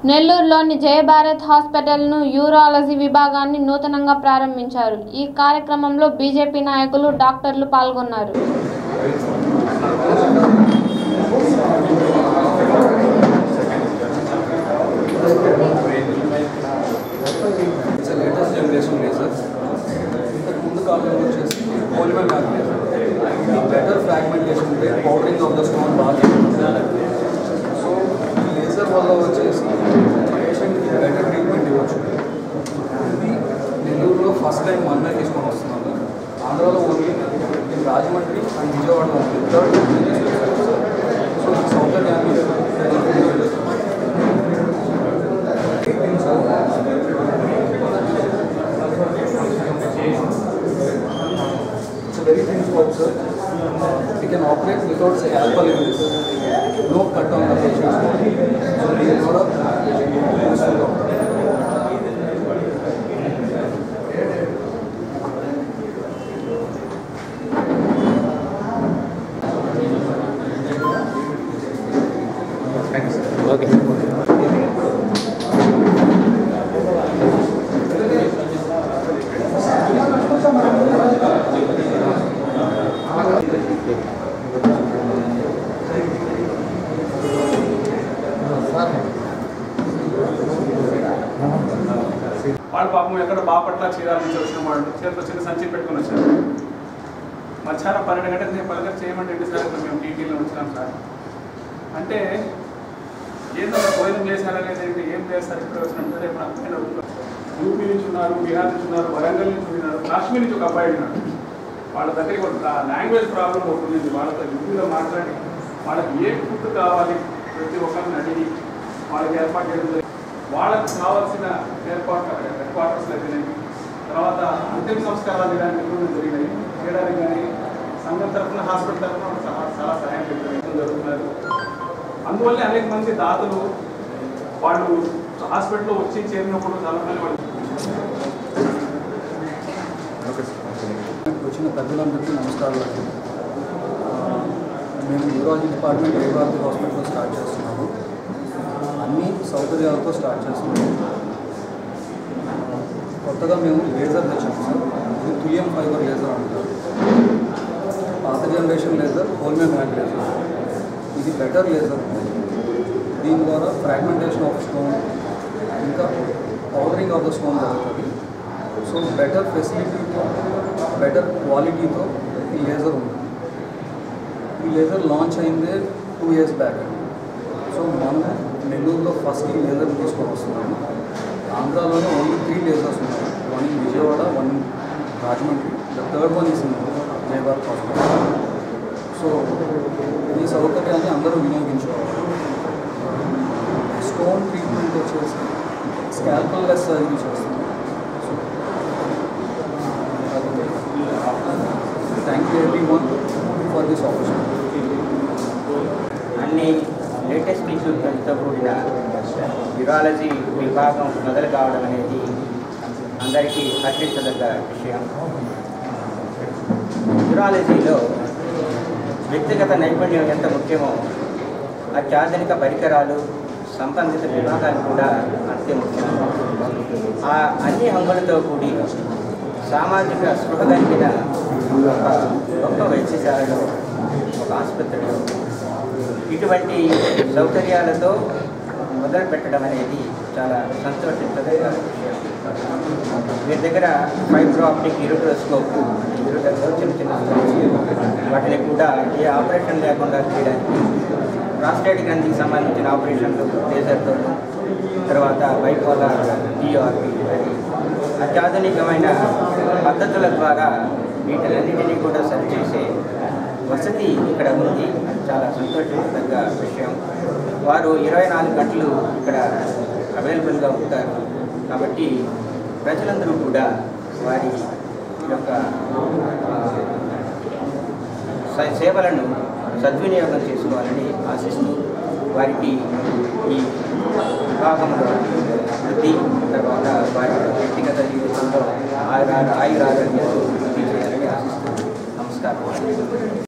నెల్లూరులోని జయభారత్ హాస్పిటల్ను యూరాలజీ విభాగాన్ని నూతనంగా ప్రారంభించారు ఈ కార్యక్రమంలో బీజేపీ నాయకులు డాక్టర్లు పాల్గొన్నారు ఇట్స్ లేటెస్ట్ జనరేషన్ లేజర్ ఇంతకు ముందు కాలంలో వచ్చేసి పోలిమర్ మ్యాప్ లేజర్ ఇది better fragmentation rate powdering of the stone బాగా సో ఈ లేజర్ వల్ల వచ్చేసి పేషెంట్కి బెటర్ ట్రీట్మెంట్ ఇవ్వచ్చు ఇది నెల్లూరులో ఫస్ట్ టైం మనమే తీసుకొని వస్తున్నాము ఆంధ్రాలో only in Rajahmundry and Vijayawada only third so ఈ సౌకర్యాన్ని It's a very thin scope, sir. We can operate without scalpel in this. No cut on the patient's body. So we are not a useful doctor. వాడు పాపం ఎక్కడ బాపట్ల చీరాల నుంచి వచ్చిన వాడు చేతిలో చిన్న సంచి పెట్టుకొని వచ్చారు మధ్యాహ్నం పన్నెండు గంటలకు నేను పలకర్ చేయమంటే ఏంటి సార్ ఇప్పుడు మేము టీటీలో వచ్చినాం సార్ అంటే ఏందో భోజనం చేశారా లేదంటే ఏం చేస్తారు ఇప్పుడు వచ్చినాం సరే ఇప్పుడు అబ్బాయిని అడుగుతాం యూపీ నుంచి ఉన్నారు బీహార్ నుంచి ఉన్నారు వరంగల్ నుంచి ఉన్నారు కాశ్మీర్ నుంచి ఒక అబ్బాయి ఉన్నాడు వాళ్ళ దగ్గరికి ఒక లాంగ్వేజ్ ప్రాబ్లం ఒకటి ఉంది వాళ్ళతో హిందీలో మాట్లాడి వాళ్ళకి ఏ ఫుడ్ కావాలి ప్రతి ఒక్కరిని అడిగి వాళ్ళకి ఏర్పాటు చేయడం జరిగింది. వాళ్ళకి కావాల్సిన ఏర్పాటు హెడ్ క్వార్టర్స్ అయితేనేమి తర్వాత అంతిమ సంస్కారాలు చేయడానికి నిపుణులు జరిగినాయి చేయడానికి కానీ సంఘం తరఫున హాస్పిటల్ తరఫున చాలా చాలా సహాయం చేయడం జరుగుతున్నారు అందువల్లే అనేక మంది దాతలు వాళ్ళు హాస్పిటల్లో వచ్చి చేరినప్పుడు చాలా మంది వాళ్ళు వచ్చిన పెద్దలందరికీ నమస్కారాలు ఆ, మేము యూరాలజీ డిపార్ట్మెంట్ రేవార్తి హాస్పిటల్లో స్టార్ట్ చేస్తున్నాము అన్ని సౌకర్యాలతో స్టార్ట్ చేస్తున్నాము ఆ, కొత్తగా మేము లేజర్ తెచ్చాము సార్ ఇది తులియం ఫైబర్ లేజర్ అంటారు పాత జనరేషన్ లేజర్ హోల్మే మ్యాట్ లేజర్ ఇది బెటర్ లేజర్ దీని ద్వారా ఫ్రాగ్మెంటేషన్ ఆఫ్ స్టోన్ ఇంకా పౌడరింగ్ ఆఫ్ ద స్టోన్ జరుగుతుంది సో బెటర్ ఫెసిలిటీతో బెటర్ క్వాలిటీతో ఈ లేజర్ ఉంది ఈ లేజర్ లాంచ్ అయిందే టూ ఇయర్స్ బ్యాక్ సో మనం నెల్లూరులో ఫస్ట్ ఈ లేజర్ తీసుకొని వస్తున్నాము ఆంధ్రాలోనే ఓన్లీ త్రీ లేజర్స్ ఉన్నాయి one in Vijayawada one in Rajahmundry the third one is in Jayabar hospital so ఈ సౌకర్యాన్ని అందరూ వినియోగించుకోవాలి స్టోన్ ట్రీట్మెంట్ వచ్చేసి స్కాల్పల్ లెస్ సర్జరీ చేస్తున్నాం thank you everyone for this opportunity అన్ని లేటెస్ట్ ఇష్యూతో కూడిన యూరాలజీ విభాగం మొదలు కావడం అనేది అందరికీ హర్షించదగ్గ విషయం యూరాలజీలో వ్యక్తిగత నైపుణ్యం ఎంత ముఖ్యమో అత్యాధునిక పరికరాలు సంబంధిత విభాగాలు కూడా అంతే ముఖ్యం ఆ అన్ని హంగులతో కూడి సామాజిక స్పృహ కలిగిన ఒక గొప్ప వైద్యశాలలో ఒక ఆసుపత్రిలో ఇటువంటి సౌకర్యాలతో మొదలు పెట్టడం అనేది చాలా సంతోషించదగ్గ విషయం వీరి దగ్గర ఫైబ్రో ఆప్టిక్ ఇరుట్రోస్కోప్ ఇరుటర్లో చిన్న చిన్న stones, వాటిని కూడా ఏ ఆపరేషన్ లేకుండా చేయడానికి ప్రాస్టేట్ గ్రంథికి సంబంధించిన ఆపరేషన్లు లేజర్తో తర్వాత బైపోలార్ డిఆర్పి అని అత్యాధునికమైన పద్ధతుల ద్వారా వీటిలన్నిటినీ కూడా సరిచేసే వసతి ఇక్కడ ఉంది చాలా సంతోషించదగ్గ విషయం వారు ఇరవై నాలుగు గంటలు ఇక్కడ అవైలబుల్గా ఉంటారు కాబట్టి ప్రజలందరూ కూడా వారి యొక్క ఆ, స- సేవలను సద్వినియోగం చేసుకోవాలని ఆశిస్తూ వారికి ఈ విభాగంలో వృద్ధి తర్వాత వారి వ్యక్తిగత జీవితంలో ఆయుర ఆయురారోగ్యాలు వృద్ధి చేయాలని ఆశిస్తూ నమస్కారం